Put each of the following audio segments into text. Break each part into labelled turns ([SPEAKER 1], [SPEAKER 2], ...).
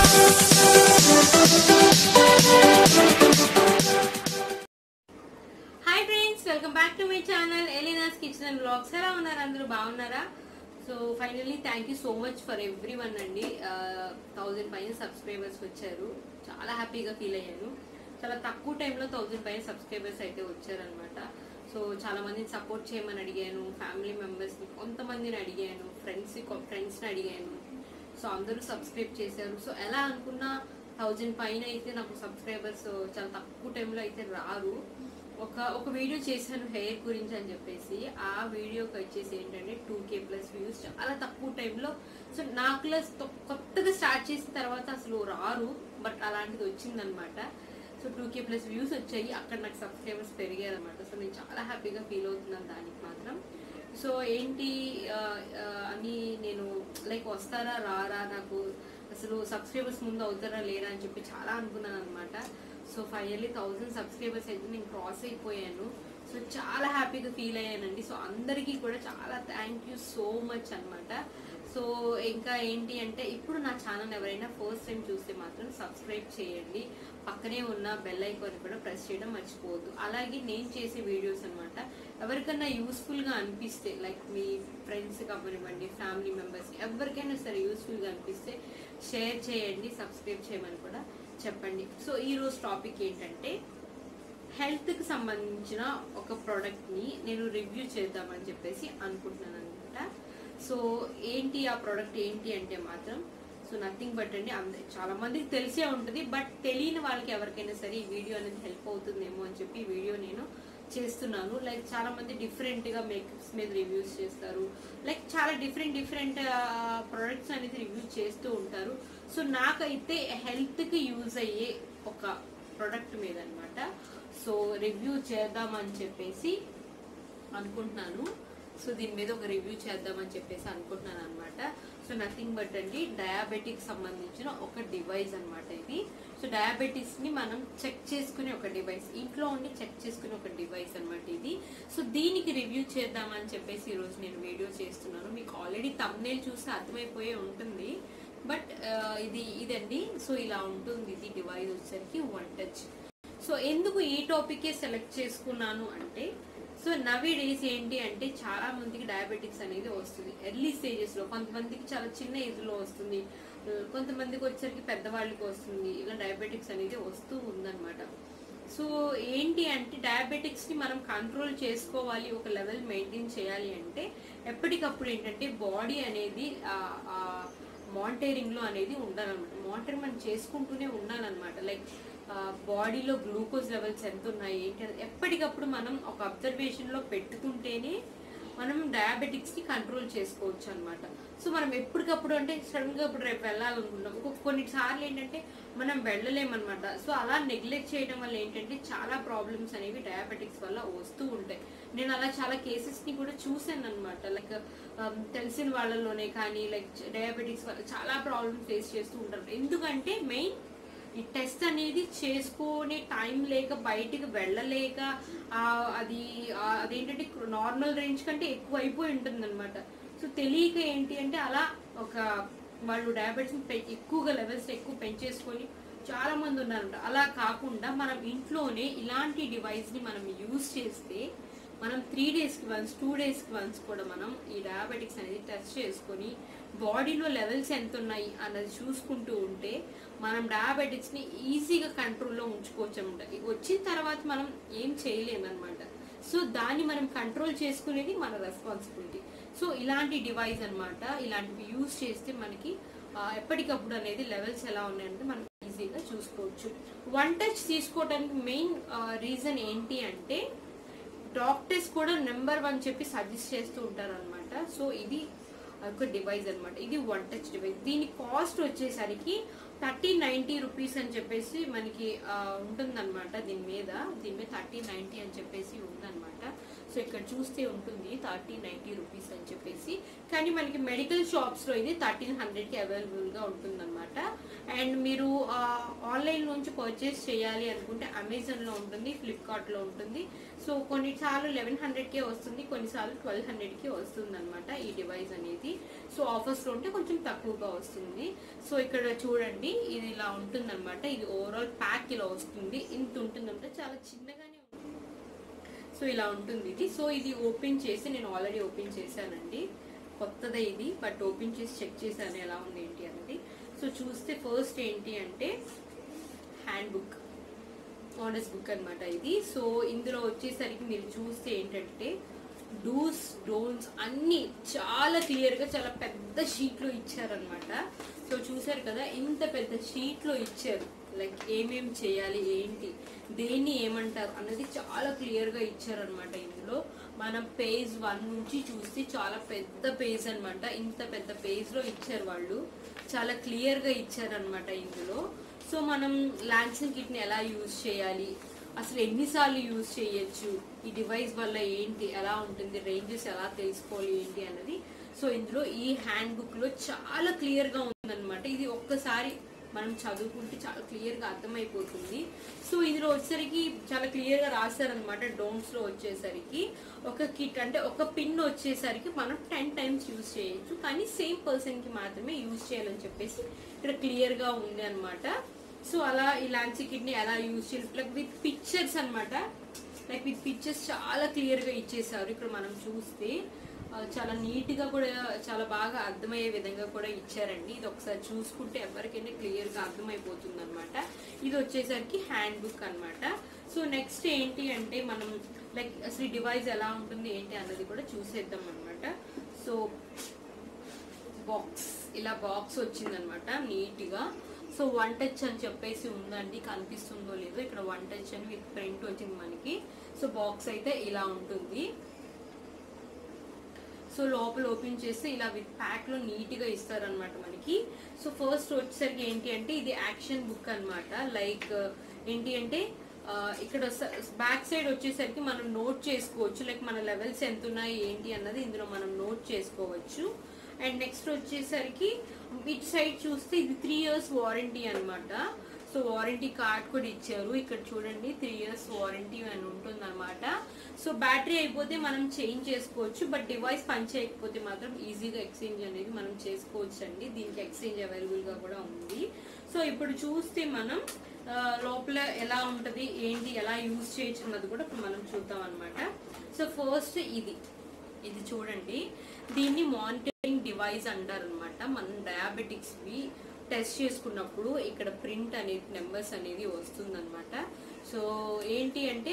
[SPEAKER 1] hi friends welcome back to my channel Elina's kitchen and blogs ఎలా ఉన్నారు అందరూ బాగున్నారా so finally thank you so much for everyone అండి thousand పైన subscribers వచ్చారు చాలా హ్యాపీగా ఫీల్ అయ్యాను చాలా తక్కువ టైంలో థౌజండ్ పైన సబ్స్క్రైబర్స్ అయితే వచ్చారనమాట సో చాలా మందిని సపోర్ట్ చేయమని అడిగాను ఫ్యామిలీ మెంబర్స్ని కొంతమందిని అడిగాను ఫ్రెండ్స్ ఫ్రెండ్స్ని అడిగాను సో అందరూ సబ్స్క్రైబ్ చేశారు సో ఎలా అనుకున్నా థౌజండ్ పైన అయితే నాకు సబ్స్క్రైబర్స్ చాలా తక్కువ టైంలో అయితే రారు ఒక ఒక వీడియో చేశాను హెయిర్ గురించి అని చెప్పేసి ఆ వీడియోకి వచ్చేసి ఏంటంటే టూ కే ప్లస్ వ్యూస్ చాలా తక్కువ టైంలో సో నాకు కొత్తగా స్టార్ట్ చేసిన తర్వాత అసలు రారు బట్ అలాంటిది వచ్చిందనమాట so two K plus views వచ్చాయి అక్కడ నాకు సబ్స్క్రైబర్స్ పెరిగారు అనమాట సో నేను చాలా హ్యాపీగా ఫీల్ అవుతున్నాను దానికి మాత్రం సో ఏంటి ఆ, ఆ, అని నేను లైక్ వస్తారా రారా నాకు అసలు సబ్స్క్రైబర్స్ ముందు అవుతారా లేరా అని చెప్పి చాలా అనుకున్నాను అనమాట సో ఫైనల్లీ థౌజండ్ సబ్స్క్రైబర్స్ అయితే నేను క్రాస్ అయిపోయాను సో చాలా హ్యాపీగా ఫీల్ అయ్యానండి సో అందరికీ కూడా చాలా థ్యాంక్ యూ సో మచ్ అన్నమాట సో ఇంకా ఏంటి అంటే ఇప్పుడు నా ఛానల్ ఎవరైనా ఫస్ట్ టైం చూస్తే మాత్రం సబ్స్క్రైబ్ చేయండి పక్కనే ఉన్న బెల్ ఐకాన్ కూడా ప్రెస్ చేయడం మర్చిపోవద్దు అలాగే నేను చేసే వీడియోస్ అన్నమాట ఎవరికన్నా యూస్ఫుల్ గా అనిపిస్తే లైక్ మీ ఫ్రెండ్స్ కానివ్వండి ఫ్యామిలీ మెంబర్స్ ఎవరికైనా సరే యూస్ఫుల్ గా అనిపిస్తే షేర్ చేయండి సబ్స్క్రైబ్ చేయమని కూడా చెప్పండి సో ఈ రోజు టాపిక్ ఏంటంటే హెల్త్ కి సంబంధించిన ఒక ప్రోడక్ట్ ని నేను రివ్యూ చేద్దామని చెప్పేసి అనుకుంటున్నాను అనమాట సో ఏంటి ఆ ప్రోడక్ట్ ఏంటి అంటే మాత్రం సో నథింగ్ బట్ అండి అంద చాలా మందికి తెలిసే ఉంటుంది బట్ తెలియని వాళ్ళకి ఎవరికైనా సరే ఈ వీడియో అనేది హెల్ప్ అవుతుందేమో అని చెప్పి ఈ వీడియో నేను చేస్తున్నాను లైక్ చాలా మంది డిఫరెంట్ గా మేకప్స్ మీద రివ్యూస్ చేస్తారు లైక్ చాలా డిఫరెంట్ డిఫరెంట్ ప్రొడక్ట్స్ అనేది రివ్యూ చేస్తూ ఉంటారు సో నాకైతే హెల్త్ కి యూజ్ అయ్యే ఒక ప్రొడక్ట్ మీద అన్నమాట సో రివ్యూ చేద్దామని చెప్పేసి అనుకుంటున్నాను సో దీని మీద ఒక రివ్యూ చేద్దామని చెప్పేసి అనుకుంటున్నాను అనమాట సో నథింగ్ బట్ అండి డయాబెటిక్ సంబంధించిన ఒక డివైస్ అన్నమాట ఇది సో డయాబెటీస్ ని మనం చెక్ చేసుకునే ఒక డివైస్ ఇంట్లో ఉండి చెక్ చేసుకునే ఒక డివైస్ అన్నమాట ఇది సో దీనికి రివ్యూ చేద్దామని చెప్పేసి ఈరోజు నేను వీడియో చేస్తున్నాను మీకు ఆల్రెడీ తమ్నేల్ చూస్తే అర్థమైపోయే ఉంటుంది బట్ ఇది ఇదండి సో ఇలా ఉంటుంది ఇది డివైస్ వచ్చేసరికి వన్ టచ్ సో ఎందుకు ఈ టాపికే సెలెక్ట్ చేసుకున్నాను అంటే సో నవీ డేస్ ఏంటి అంటే చాలా మందికి డయాబెటిక్స్ అనేది వస్తుంది ఎర్లీ స్టేజెస్ లో కొంతమందికి చాలా చిన్న ఏజ్ లో వస్తుంది కొంతమందికి వచ్చేసరికి పెద్దవాళ్ళకి వస్తుంది ఇలా డయాబెటిక్స్ అనేది వస్తూ ఉందన్నమాట సో ఏంటి అంటే డయాబెటిక్స్ ని మనం కంట్రోల్ చేసుకోవాలి ఒక లెవెల్ మెయింటైన్ చేయాలి అంటే ఎప్పటికప్పుడు ఏంటంటే బాడీ అనేది మానిటరింగ్ లో అనేది ఉండాలన్నమాట మానిటరింగ్ మనం చేసుకుంటూనే ఉండాలన్నమాట లైక్ బాడీలో గ్లూకోజ్ లెవెల్స్ ఎంత ఉన్నాయి ఏంటి అనేది ఎప్పటికప్పుడు మనం ఒక అబ్జర్వేషన్ లో పెట్టుకుంటేనే మనం డయాబెటిక్స్ ని కంట్రోల్ చేసుకోవచ్చు అనమాట సో మనం ఎప్పటికప్పుడు అంటే సడన్ గా ఇప్పుడు రేపు వెళ్ళాలనుకుంటాం ఒక కొన్నిసార్లు ఏంటంటే మనం వెళ్ళలేమన్నమాట సో అలా నెగ్లెక్ట్ చేయడం వల్ల ఏంటంటే చాలా ప్రాబ్లమ్స్ అనేవి డయాబెటిక్స్ వల్ల వస్తూ ఉంటాయి నేను అలా చాలా కేసెస్ ని కూడా చూసాను అనమాట లైక్ తెలిసిన వాళ్ళలోనే కానీ లైక్ డయాబెటిక్స్ వల్ల చాలా ప్రాబ్లమ్స్ ఫేస్ చేస్తూ ఉంటారు ఎందుకంటే మెయిన్ ఈ టెస్ట్ అనేది చేసుకునే టైం లేక బయటికి వెళ్ళలేక ఆ, అది ఆ, అదేంటంటే నార్మల్ రేంజ్ కంటే ఎక్కువ అయిపోయి ఉంటుంది అనమాట సో తెలియక ఏంటి అంటే అలా ఒక వాళ్ళు డయాబెటీస్ ఎక్కువగా లెవెల్స్ ఎక్కువ పెంచేసుకొని చాలా మంది ఉన్నారంట అలా కాకుండా మనం ఇంట్లోనే ఇలాంటి డివైస్ ని మనం యూజ్ చేస్తే మనం త్రీ డేస్కి వన్స్ టూ డేస్కి వన్స్ కూడా మనం ఈ డయాబెటిక్స్ అనేది టెస్ట్ చేసుకొని బాడీలో లెవెల్స్ ఎంత ఉన్నాయి అన్నది చూసుకుంటూ ఉంటే మనం డయాబెటిక్స్ని ఈజీగా కంట్రోల్లో ఉంచుకోవచ్చు అనమాట వచ్చిన తర్వాత మనం ఏం చేయలేమన్నమాట సో దాన్ని మనం కంట్రోల్ చేసుకునేది మన రెస్పాన్సిబిలిటీ సో ఇలాంటి డివైస్ అన్నమాట ఇలాంటివి యూజ్ చేస్తే మనకి ఆ, ఎప్పటికప్పుడు అనేది లెవెల్స్ ఎలా ఉన్నాయంటే మనం ఈజీగా చూసుకోవచ్చు వన్ టచ్ తీసుకోవడానికి మెయిన్ రీజన్ ఏంటి అంటే డాక్టర్స్ కూడా నెంబర్ వన్ చెప్పి సజెస్ట్ చేస్తూ ఉంటారు అనమాట సో ఇది ఒక డివైస్ అన్నమాట ఇది వన్ టచ్ డివైస్ దీని కాస్ట్ వచ్చేసరికి థర్టీ నైంటీ రూపీస్ అని చెప్పేసి మనకి ఆ, ఉంటుందన్నమాట దీని మీద దీని మీద థర్టీ నైంటీ అని చెప్పేసి ఉందన్నమాట సో ఇక్కడ చూస్తే ఉంటుంది థర్టీ నైంటీ రూపీస్ అని చెప్పేసి కానీ మనకి మెడికల్ షాప్స్లో ఇది థర్టీన్ హండ్రెడ్కి అవైలబుల్గా ఉంటుందన్నమాట అండ్ మీరు ఆన్లైన్ నుంచి పర్చేస్ చేయాలి అనుకుంటే అమెజాన్లో ఉంటుంది ఫ్లిప్కార్ట్లో ఉంటుంది సో కొన్నిసార్లు లెవెన్ హండ్రెడ్కే వస్తుంది కొన్నిసార్లు ట్వెల్వ్ హండ్రెడ్కి వస్తుంది అనమాట ఈ డివైస్ అనేది సో ఆఫర్స్లో ఉంటే కొంచెం తక్కువగా వస్తుంది సో ఇక్కడ చూడండి ఇది ఇలా ఉంటుంది అనమాట ఇది ఓవరాల్ ప్యాక్ ఇలా వస్తుంది ఇంత ఉంటుందంటే చాలా చిన్నగానే ఉంటుంది సో ఇలా ఉంటుంది ఇది సో ఇది ఓపెన్ చేసి నేను ఆల్రెడీ ఓపెన్ చేశానండి కొత్తదే ఇది బట్ ఓపెన్ చేసి చెక్ చేశాను ఎలా ఉంది ఏంటి అనేది సో చూస్తే ఫస్ట్ ఏంటి అంటే హ్యాండ్ బుక్ ఆనర్స్ బుక్ అన్నమాట ఇది సో ఇందులో వచ్చేసరికి మీరు చూస్తే ఏంటంటే డూస్ డోన్స్ అన్ని చాలా క్లియర్గా చాలా పెద్ద షీట్లో ఇచ్చారనమాట సో చూసారు కదా ఇంత పెద్ద షీట్లో ఇచ్చారు లైక్ ఏమేం చేయాలి ఏంటి దేన్ని ఏమంటారు అన్నది చాలా క్లియర్గా ఇచ్చారనమాట ఇందులో మనం పేజ్ వన్ నుంచి చూస్తే చాలా పెద్ద పేజ్ అన్నమాట ఇంత పెద్ద పేజ్లో ఇచ్చారు వాళ్ళు చాలా క్లియర్గా ఇచ్చారనమాట ఇందులో సో మనం లాన్సింగ్ కిట్ని ఎలా యూజ్ చేయాలి అసలు ఎన్నిసార్లు యూజ్ చేయొచ్చు ఈ డివైస్ వల్ల ఏంటి ఎలా ఉంటుంది రేంజెస్ ఎలా తెలుసుకోవాలి ఏంటి అన్నది సో ఇందులో ఈ హ్యాండ్ బుక్లో చాలా క్లియర్గా ఉందన్నమాట ఇది ఒక్కసారి మనం చదువుకుంటే చాలా క్లియర్గా అర్థమైపోతుంది సో ఇందులో వచ్చేసరికి చాలా క్లియర్గా రాశారనమాట డోంట్స్లో వచ్చేసరికి ఒక కిట్ అంటే ఒక పిన్ వచ్చేసరికి మనం టెన్ టైమ్స్ యూజ్ చేయొచ్చు కానీ సేమ్ పర్సన్కి మాత్రమే యూజ్ చేయాలని చెప్పేసి ఇక్కడ క్లియర్గా ఉంది అనమాట సో అలా ఈ లాన్సీ కిట్ని ఎలా యూజ్ చేయాలి లైక్ విత్ పిక్చర్స్ అనమాట లైక్ విత్ పిక్చర్స్ చాలా క్లియర్గా ఇచ్చేసారు ఇక్కడ మనం చూస్తే ఆ, చాలా నీట్గా కూడా చాలా బాగా అర్థమయ్యే విధంగా కూడా ఇచ్చారండి ఇది ఒకసారి చూసుకుంటే ఎవరికైనా క్లియర్గా అర్థమైపోతుంది అనమాట ఇది వచ్చేసరికి హ్యాండ్ బుక్ అనమాట సో నెక్స్ట్ ఏంటి అంటే మనం లైక్ అసలు ఈ డివైస్ ఎలా ఉంటుంది ఏంటి అన్నది కూడా చూసేద్దాం అనమాట సో బాక్స్ ఇలా బాక్స్ వచ్చిందనమాట నీట్గా సో వన్ టచ్ అని చెప్పేసి ఉందండి కనిపిస్తుందో లేదో ఇక్కడ వన్ టచ్ అని విత్ ప్రింట్ వచ్చింది మనకి సో బాక్స్ అయితే ఇలా ఉంటుంది సో లోపల ఓపెన్ చేస్తే ఇలా విత్ ప్యాక్ లో నీట్ గా ఇస్తారనమాట మనకి సో ఫస్ట్ వచ్చేసరికి ఏంటి అంటే ఇది యాక్షన్ బుక్ అన్నమాట లైక్ ఏంటి అంటే ఆ, ఇక్కడ బ్యాక్ సైడ్ వచ్చేసరికి మనం నోట్ చేసుకోవచ్చు లైక్ మన లెవెల్స్ ఎంత ఉన్నాయి ఏంటి అన్నది ఇందులో మనం నోట్ చేసుకోవచ్చు అండ్ నెక్స్ట్ వచ్చేసరికి ఇటు సైడ్ చూస్తే ఇది త్రీ ఇయర్స్ వారంటీ అన్నమాట సో వారంటీ కార్డ్ కూడా ఇచ్చారు ఇక్కడ చూడండి త్రీ ఇయర్స్ వారంటీ అని ఉంటుంది అనమాట సో బ్యాటరీ అయిపోతే మనం చేంజ్ చేసుకోవచ్చు బట్ డివైస్ పని చేయకపోతే మాత్రం ఈజీగా ఎక్స్చేంజ్ అనేది మనం చేసుకోవచ్చు అండి దీనికి ఎక్స్చేంజ్ అవైలబుల్ గా కూడా ఉంది సో ఇప్పుడు చూస్తే మనం ఆ, లోపల ఎలా ఉంటది ఏంటి ఎలా యూజ్ చేయొచ్చు అన్నది కూడా ఇప్పుడు మనం చూద్దాం అనమాట సో ఫస్ట్ ఇది ఇది చూడండి దీన్ని మానిటరింగ్ డివైస్ అంటారు అనమాట మనం డయాబెటిక్స్ వి టెస్ట్ చేసుకున్నప్పుడు ఇక్కడ ప్రింట్ అనేది నెంబర్స్ అనేది వస్తుందన్నమాట సో ఏంటి అంటే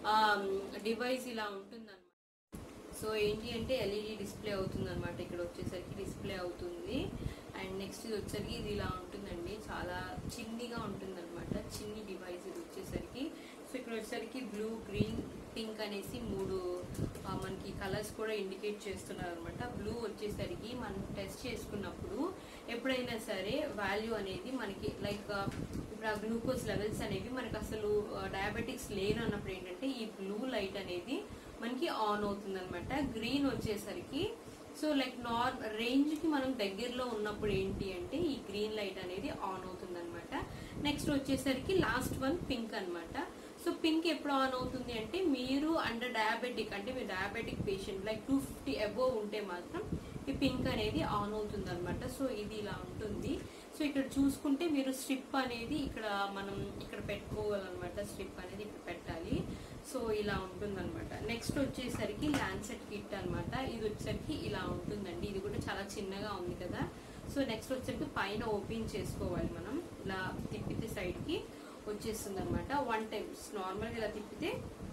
[SPEAKER 1] డివైస్ ఇలా ఉంటుందన్నమాట సో ఏంటి అంటే ఎల్ఈడి డిస్ప్లే అవుతుంది అనమాట ఇక్కడ వచ్చేసరికి డిస్ప్లే అవుతుంది అండ్ నెక్స్ట్ ఇది వచ్చేసరికి ఇది ఇలా ఉంటుందండి చాలా చిన్నిగా ఉంటుంది అనమాట చిన్ని డివైస్ ఇది వచ్చేసరికి సో ఇక్కడ వచ్చేసరికి బ్లూ గ్రీన్ పింక్ అనేసి మూడు ఆ, మనకి కలర్స్ కూడా ఇండికేట్ చేస్తున్నారు అనమాట బ్లూ వచ్చేసరికి మనం టెస్ట్ చేసుకున్నప్పుడు ఎప్పుడైనా సరే వాల్యూ అనేది మనకి లైక్ ఇప్పుడు ఆ గ్లూకోజ్ లెవెల్స్ అనేవి మనకి అసలు డయాబెటిక్స్ లేరు అన్నప్పుడు ఏంటంటే ఈ బ్లూ లైట్ అనేది మనకి ఆన్ అవుతుంది అనమాట గ్రీన్ వచ్చేసరికి సో లైక్ నార్ రేంజ్ కి మనం దగ్గరలో ఉన్నప్పుడు ఏంటి అంటే ఈ గ్రీన్ లైట్ అనేది ఆన్ అవుతుంది అనమాట నెక్స్ట్ వచ్చేసరికి లాస్ట్ వన్ పింక్ అన్నమాట సో పింక్ ఎప్పుడు ఆన్ అవుతుంది అంటే మీరు అండర్ డయాబెటిక్ అంటే మీరు diabetic patient like two fifty above ఉంటే మాత్రం ఈ పింక్ అనేది ఆన్ అవుతుంది అనమాట సో ఇది ఇలా ఉంటుంది సో ఇక్కడ చూసుకుంటే మీరు స్ట్రిప్ అనేది ఇక్కడ మనం ఇక్కడ పెట్టుకోవాలన్నమాట స్ట్రిప్ అనేది ఇక్కడ పెట్టాలి సో ఇలా ఉంటుందన్నమాట నెక్స్ట్ వచ్చేసరికి ల్యాన్సెట్ కిట్ అన్నమాట ఇది వచ్చేసరికి ఇలా ఉంటుందండి ఇది కూడా చాలా చిన్నగా ఉంది కదా సో నెక్స్ట్ వచ్చేసరికి పైన ఓపెన్ చేసుకోవాలి మనం ఇలా తిప్పితే సైడ్కి వచ్చేస్తుంది అనమాట వన్ టైమ్స్ నార్మల్గా ఇలా తిప్పితే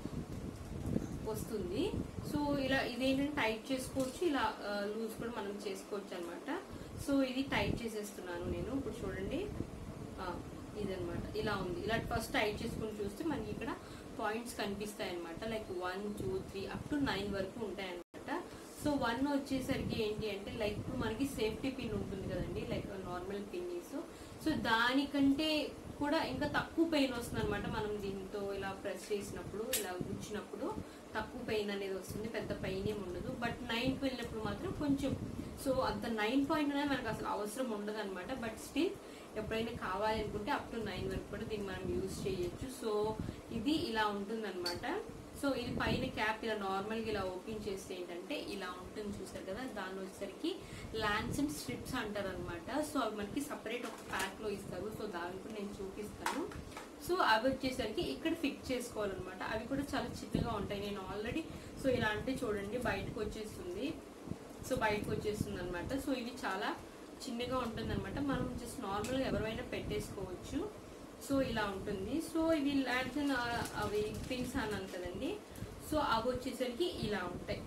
[SPEAKER 1] వస్తుంది సో ఇలా ఇదేంటంటే టైట్ చేసుకోవచ్చు ఇలా లూజ్ కూడా మనం చేసుకోవచ్చు అనమాట సో ఇది టైట్ చేసేస్తున్నాను నేను ఇప్పుడు చూడండి ఆ, ఇదన్నమాట ఇలా ఉంది ఇలా ఫస్ట్ టైట్ చేసుకుని చూస్తే మనకి ఇక్కడ పాయింట్స్ కనిపిస్తాయి అనమాట like one two three up to nine వరకు ఉంటాయి అనమాట సో వన్ వచ్చేసరికి ఏంటి అంటే లైక్ ఇప్పుడు మనకి సేఫ్టీ పిన్ ఉంటుంది కదండి లైక్ నార్మల్ పిన్నీస్ సో దానికంటే కూడా ఇంకా తక్కువ పెయిన్ వస్తుంది అనమాట మనం దీంతో ఇలా ప్రెస్ చేసినప్పుడు ఇలా గుచ్చినప్పుడు తక్కువ పెయిన్ అనేది వస్తుంది పెద్ద పెయిన్ ఏమి ఉండదు బట్ నైన్కి వెళ్ళినప్పుడు మాత్రం కొంచెం సో అంత నైన్ పాయింట్ అనేది మనకు అసలు అవసరం ఉండదు అనమాట బట్ స్టిల్ ఎప్పుడైనా కావాలి అనుకుంటే అప్ టు నైన్ వరకు కూడా దీన్ని మనం యూజ్ చేయొచ్చు సో ఇది ఇలా ఉంటుందన్నమాట సో ఇది పైన క్యాప్ ఇలా నార్మల్గా ఇలా ఓపెన్ చేస్తే ఏంటంటే ఇలా ఉంటుంది చూసారు కదా దాని వచ్చేసరికి ల్యాండ్స్ అండ్ స్ట్రిప్స్ అంటారు అనమాట సో అవి మనకి సపరేట్ ఒక ప్యాక్లో ఇస్తారు సో దాని కూడా నేను చూపిస్తాను సో అవి వచ్చేసరికి ఇక్కడ ఫిక్స్ చేసుకోవాలన్నమాట అవి కూడా చాలా చిన్నగా ఉంటాయి నేను ఆల్రెడీ సో ఇలా అంటే చూడండి బయటకు వచ్చేస్తుంది సో బయటకు వచ్చేస్తుంది అనమాట సో ఇవి చాలా చిన్నగా ఉంటుంది అనమాట మనం జస్ట్ నార్మల్గా ఎవరైనా పెట్టేసుకోవచ్చు సో ఇలా ఉంటుంది సో ఇవి ల్యాండ్స్ అవి థింగ్స్ అన్నాను కదండి సో అవి వచ్చేసరికి ఇలా ఉంటాయి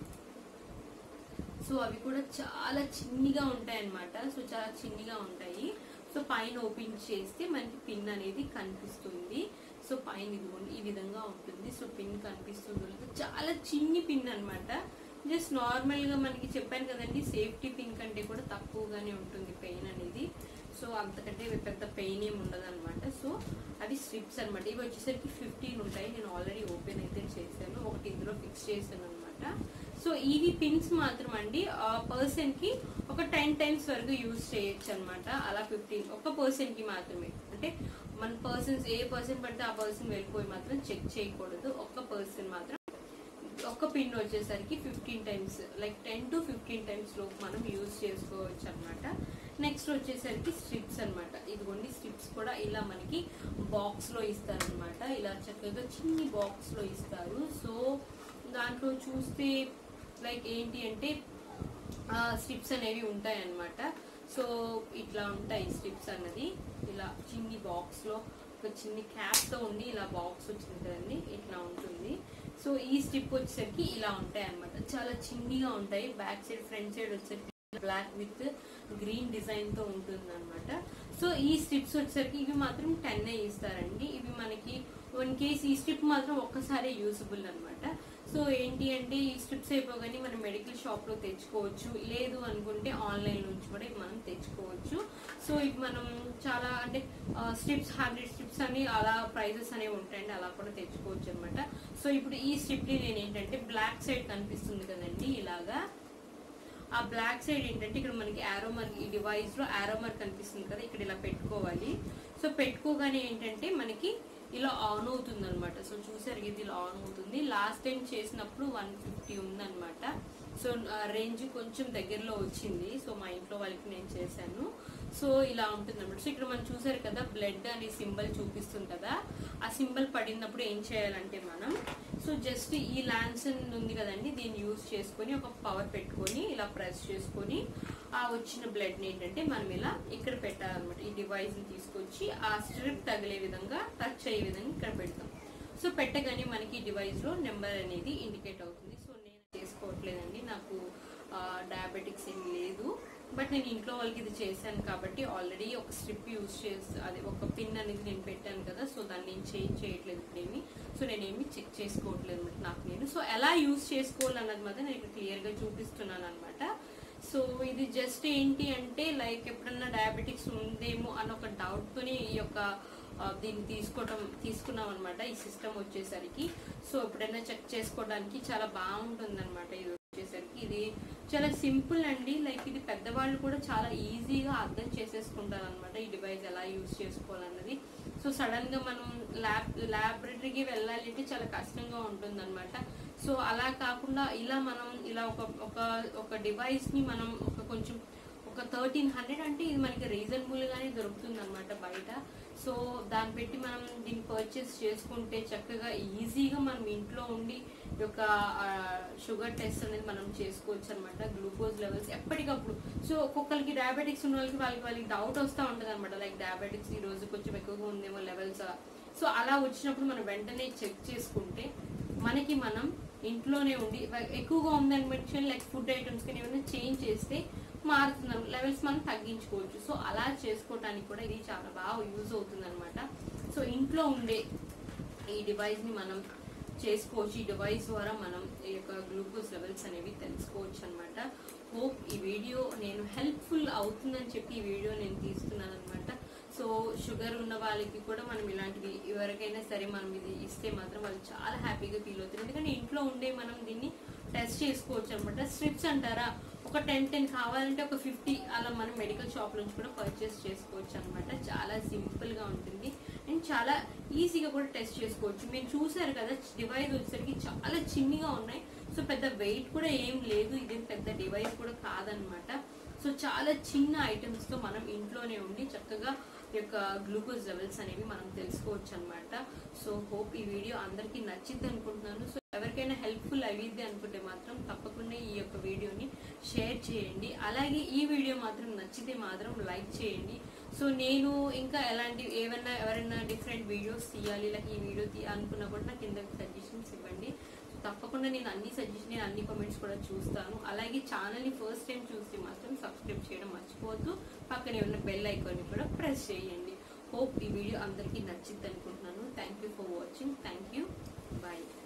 [SPEAKER 1] సో అవి కూడా చాలా చిన్నగా ఉంటాయి అన్నమాట సో చాలా చిన్నగా ఉంటాయి సో పైన ఓపెన్ చేస్తే మనకి పిన్ అనేది కనిపిస్తుంది సో పైన ఇదిగోండి ఈ విధంగా ఉంటుంది సో పిన్ కనిపిస్తుంది చాలా చిన్ని పిన్ అన్నమాట జస్ట్ నార్మల్ గా మనకి చెప్పాను కదండి సేఫ్టీ పిన్ కంటే కూడా తక్కువగానే ఉంటుంది పెయిన్ అనేది సో అంతకంటే పెద్ద పెయిన్ ఏమి ఉండదు అనమాట సో అవి స్ట్రిప్స్ అన్నమాట ఇవి వచ్చేసరికి ఫిఫ్టీన్ ఉంటాయి నేను ఆల్రెడీ ఓపెన్ అయితే చేశాను ఒకటి ఇందులో ఫిక్స్ చేశాను అనమాట సో ఇవి పిన్స్ మాత్రం అండి పర్సన్ కి ఒక టెన్ టైమ్స్ వరకు యూజ్ చేయొచ్చు అనమాట అలా ఫిఫ్టీన్ ఒక పర్సన్ కి మాత్రమే అంటే మన పర్సన్స్ ఏ పర్సన్ పడితే ఆ పర్సన్ వెళ్ళిపోయి మాత్రం చెక్ చేయకూడదు ఒక్క పర్సన్ మాత్రం ఒక్క పిన్ వచ్చేసరికి fifteen times like ten to fifteen times లోపు మనం యూజ్ చేసుకోవచ్చు అనమాట నెక్స్ట్ వచ్చేసరికి స్ట్రిప్స్ అన్నమాట ఇదిగోండి స్ట్రిప్స్ కూడా ఇలా మనకి బాక్స్ లో ఇస్తారనమాట ఇలా చక్కగా చిన్ని బాక్స్ లో ఇస్తారు సో దాంట్లో చూస్తే లైక్ ఏంటి అంటే స్ట్రిప్స్ అనేవి ఉంటాయి అన్నమాట సో ఇట్లా ఉంటాయి స్ట్రిప్స్ అన్నది ఇలా చిన్ని బాక్స్ లో ఒక చిన్ని క్యాప్ తో ఉండి ఇలా బాక్స్ వచ్చింది కదండి ఇట్లా ఉంటుంది సో ఈ స్ట్రిప్ వచ్చేసరికి ఇలా ఉంటాయి అన్నమాట చాలా చిన్నిగా ఉంటాయి బ్యాక్ సైడ్ ఫ్రంట్ సైడ్ వచ్చేసరికి బ్లాక్ విత్ గ్రీన్ డిజైన్ తో ఉంటుంది అనమాట సో ఈ స్ట్రిప్స్ వచ్చేసరికి ఇవి మాత్రం టెన్ ఇస్తారండి ఇవి మనకి వన్ కేస్ ఈ స్ట్రిప్ మాత్రం ఒక్కసారి యూజబుల్ అన్నమాట సో ఏంటి అంటే ఈ స్ట్రిప్స్ అయిపోగానే మనం మెడికల్ షాప్ లో తెచ్చుకోవచ్చు లేదు అనుకుంటే ఆన్లైన్ నుంచి కూడా ఇవి మనం తెచ్చుకోవచ్చు సో ఇవి మనం చాలా అంటే స్ట్రిప్స్ హండ్రెడ్ స్ట్రిప్స్ అని అలా ప్రైజెస్ అనేవి ఉంటాయండి అలా కూడా తెచ్చుకోవచ్చు అనమాట సో ఇప్పుడు ఈ స్ట్రిప్ ని నేను ఏంటంటే బ్లాక్ సైడ్ కనిపిస్తుంది కదండి ఇలాగా ఆ బ్లాక్ సైడ్ ఏంటంటే ఇక్కడ మనకి ఆరో మార్క్ ఈ డివైస్ లో ఆరో మార్క్ కనిపిస్తుంది కదా ఇక్కడ ఇలా పెట్టుకోవాలి సో పెట్టుకోగానే ఏంటంటే మనకి ఇలా ఆన్ అవుతుంది అనమాట సో చూసారు ఇది ఇలా ఆన్ అవుతుంది లాస్ట్ టైం చేసినప్పుడు వన్ ఫిఫ్టీ ఉందన్నమాట సో రేంజ్ కొంచెం దగ్గరలో వచ్చింది సో మా ఇంట్లో వాళ్ళకి నేను చేశాను సో ఇలా ఉంటుంది అనమాట సో ఇక్కడ మనం చూసారు కదా బ్లడ్ అనే సింబల్ చూపిస్తుంది కదా ఆ సింబల్ పడినప్పుడు ఏం చేయాలంటే మనం సో జస్ట్ ఈ ల్యాన్సన్ ఉంది కదండి దీన్ని యూజ్ చేసుకొని ఒక పవర్ పెట్టుకొని ఇలా ప్రెస్ చేసుకొని ఆ వచ్చిన బ్లడ్ ని ఏంటంటే మనం ఇలా ఇక్కడ పెట్టాలన్నమాట ఈ డివైస్ ని తీసుకొచ్చి ఆ స్ట్రిప్ తగిలే విధంగా టచ్ అయ్యే విధంగా ఇక్కడ పెడతాం సో పెట్టగానే మనకి డివైస్ లో నెంబర్ అనేది ఇండికేట్ అవుతుంది సో నేను చేసుకోవట్లేదండి నాకు డయాబెటిక్స్ ఏం లేదు బట్ నేను ఇంట్లో వాళ్ళకి ఇది చేశాను కాబట్టి ఆల్రెడీ ఒక స్ట్రిప్ యూజ్ చేసి అదే ఒక పిన్ అనేది నేను పెట్టాను కదా సో దాన్ని నేను చేంజ్ చేయట్లేదు ఇప్పుడేమి సో నేనేమి చెక్ చేసుకోవట్లేదు అనమాట నాకు నేను సో ఎలా యూజ్ చేసుకోవాలన్నది మాత్రం నేను క్లియర్గా చూపిస్తున్నాను అనమాట సో ఇది జస్ట్ ఏంటి అంటే లైక్ ఎప్పుడన్నా డయాబెటిక్స్ ఉందేమో అన్న ఒక డౌట్తోనే ఈ యొక్క ఆ, దీన్ని తీసుకోవటం తీసుకున్నాం అనమాట ఈ సిస్టమ్ వచ్చేసరికి సో ఎప్పుడైనా చెక్ చేసుకోవడానికి చాలా బాగుంటుంది అనమాట ఇది వచ్చేసరికి ఇది చాలా సింపుల్ అండి లైక్ ఇది పెద్దవాళ్ళు కూడా చాలా ఈజీగా అర్థం చేసేసుకుంటారు అనమాట ఈ డివైస్ ఎలా యూజ్ చేసుకోవాలన్నది సో సడన్ గా మనం ల్యాబ్ ల్యాబొరేటరీకి వెళ్ళాలి అంటే చాలా కష్టంగా ఉంటుంది అనమాట సో అలా కాకుండా ఇలా మనం ఇలా ఒక ఒక ఒక డివైస్ ని మనం ఒక కొంచెం ఒక థర్టీన్ హండ్రెడ్ అంటే ఇది మనకి రీజనబుల్ గానే దొరుకుతుంది అనమాట బయట సో దాన్ని పెట్టి మనం దీన్ని పర్చేస్ చేసుకుంటే చక్కగా ఈజీగా మనం ఇంట్లో ఉండి ఈ యొక్క షుగర్ టెస్ట్ అనేది మనం చేసుకోవచ్చు అనమాట గ్లూకోజ్ లెవెల్స్ ఎప్పటికప్పుడు సో ఒక్కొక్కరికి డయాబెటిక్స్ ఉన్న వాళ్ళకి వాళ్ళకి వాళ్ళకి డౌట్ వస్తూ ఉంటుంది అనమాట లైక్ డయాబెటిక్స్ ఈ రోజు కొంచెం ఎక్కువగా ఉందేమో లెవెల్స్ సో అలా వచ్చినప్పుడు మనం వెంటనే చెక్ చేసుకుంటే మనకి మనం ఇంట్లోనే ఉండి ఎక్కువగా ఉందని మెన్షన్ లైక్ ఫుడ్ ఐటమ్స్ కానీ ఏమైనా చేంజ్ చేస్తే మారుతున్నాం లెవెల్స్ మనం తగ్గించుకోవచ్చు సో అలా చేసుకోవడానికి కూడా ఇది చాలా బాగా యూజ్ అవుతుంది అనమాట సో ఇంట్లో ఉండే ఈ డివైస్ ని మనం చేసుకోవచ్చు ఈ డివైస్ ద్వారా మనం ఈ యొక్క గ్లూకోజ్ లెవెల్స్ అనేవి తెలుసుకోవచ్చు అనమాట హోప్ ఈ వీడియో నేను హెల్ప్ఫుల్ అవుతుందని చెప్పి ఈ వీడియో నేను తీస్తున్నాను అనమాట సో షుగర్ ఉన్న వాళ్ళకి కూడా మనం ఇలాంటివి ఎవరికైనా సరే మనం ఇది ఇస్తే మాత్రం వాళ్ళు చాలా హ్యాపీగా ఫీల్ అవుతారు ఎందుకంటే ఇంట్లో ఉండే మనం దీన్ని టెస్ట్ చేసుకోవచ్చు అనమాట స్ట్రిప్స్ అంటారా ఒక టెన్ టెన్ కావాలంటే ఒక ఫిఫ్టీ అలా మనం మెడికల్ షాప్ నుంచి కూడా పర్చేస్ చేసుకోవచ్చు అనమాట చాలా సింపుల్ గా ఉంటుంది అండ్ చాలా ఈజీగా కూడా టెస్ట్ చేసుకోవచ్చు మీరు చూసారు కదా డివైస్ వచ్చేసరికి చాలా చిన్నగా ఉన్నాయి సో పెద్ద వెయిట్ కూడా ఏం లేదు ఇది పెద్ద డివైస్ కూడా కాదనమాట సో చాలా చిన్న ఐటమ్స్ తో మనం ఇంట్లోనే ఉండి చక్కగా ఈ యొక్క గ్లూకోజ్ లెవెల్స్ అనేవి మనం తెలుసుకోవచ్చు అనమాట సో హోప్ ఈ వీడియో అందరికీ నచ్చింది అనుకుంటున్నాను సో ఎవరికైనా హెల్ప్ఫుల్ అయ్యిద్ది అనుకుంటే మాత్రం తప్పకుండా ఈ యొక్క వీడియోని షేర్ చేయండి అలాగే ఈ వీడియో మాత్రం నచ్చితే మాత్రం లైక్ చేయండి సో నేను ఇంకా ఎలాంటి ఏమైనా ఎవరైనా డిఫరెంట్ వీడియోస్ తీయాలి ఇలా ఈ వీడియో తీ అనుకున్నా కూడా నాకు కింద సజెషన్స్ ఇవ్వండి సో తప్పకుండా నేను అన్ని సజెషన్ నేను అన్ని కామెంట్స్ కూడా చూస్తాను అలాగే ఛానల్ని ఫస్ట్ టైం చూస్తే మాత్రం సబ్స్క్రైబ్ చేయడం మర్చిపోవద్దు పక్కనే ఉన్న బెల్ ఐకాన్ని కూడా ప్రెస్ చేయండి హోప్ ఈ వీడియో అందరికీ నచ్చింది అనుకుంటున్నాను thank you for watching thank you bye